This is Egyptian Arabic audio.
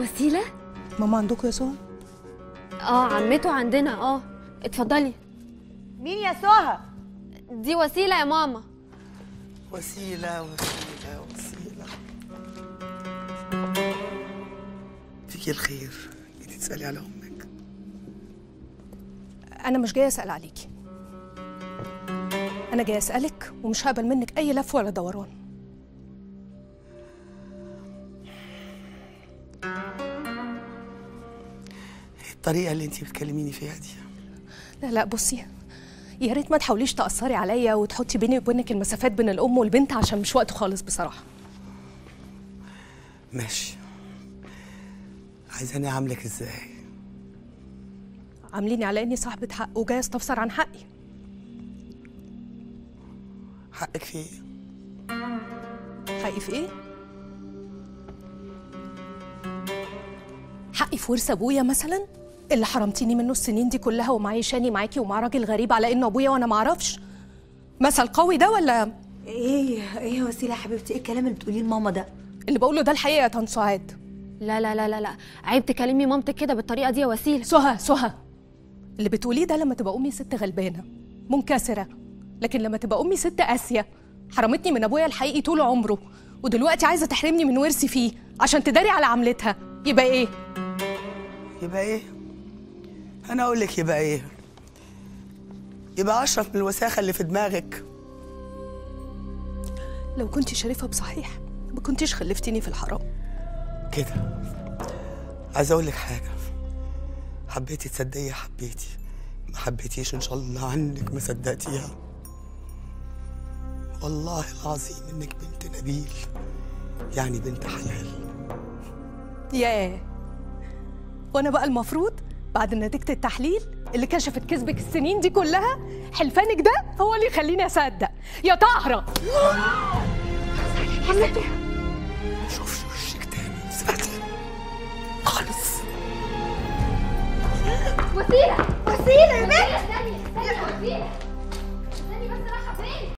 وسيله ماما عندكم يا سهى اه عمته عندنا اه اتفضلي مين يا سهى دي وسيله يا ماما وسيلة وسيلة وسيلة فيكي الخير جيتي تسألي على أمك انا مش جايه اسال عليكي انا جايه اسالك ومش هقبل منك اي لف ولا دوران الطريقة اللي انتي بتكلميني فيها دي لا لا بصي يا ريت ما تحاوليش تاثري عليا وتحطي بيني وبينك المسافات بين الام والبنت عشان مش وقته خالص بصراحه ماشي عايزاني أعاملك ازاي عامليني على اني صاحبه حق وجايه استفسر عن حقي حقك في ايه حقي في ايه حقي في ورث ابويا مثلا اللي حرمتيني منه السنين دي كلها ومعيشاني معاكي ومع راجل غريب على انه ابويا وانا معرفش مثل قوي ده ولا ايه ايه يا وسيله يا حبيبتي ايه الكلام اللي بتقوليه لماما ده اللي بقوله ده الحقيقه يا طن سعاد لا لا لا لا لا عيب تكلمي مامتك كده بالطريقه دي يا وسيله سهى سهى اللي بتقوليه ده لما تبقى امي ست غلبانه منكسره لكن لما تبقى امي ست قاسيه حرمتني من ابويا الحقيقي طول عمره ودلوقتي عايزه تحرمني من ورثي فيه عشان تداري على عملتها يبقى ايه يبقى ايه انا اقول لك يبقى ايه يبقى اشرف من الوساخه اللي في دماغك لو كنت شريفه بصحيح ما كنتيش خلفتيني في الحرام كده عايز اقول لك حاجه حبيتي تصدقي حبيتي ما حبيتيش ان شاء الله عنك ما صدقتيها والله العظيم انك بنت نبيل يعني بنت حلال ياه وانا بقى المفروض بعد نتيجه التحليل اللي كشفت كذبك السنين دي كلها حلفانك ده هو اللي يخليني اصدق يا طاهره شوفش وشك تاني سهلا خالص وسيله وسيله يا بنت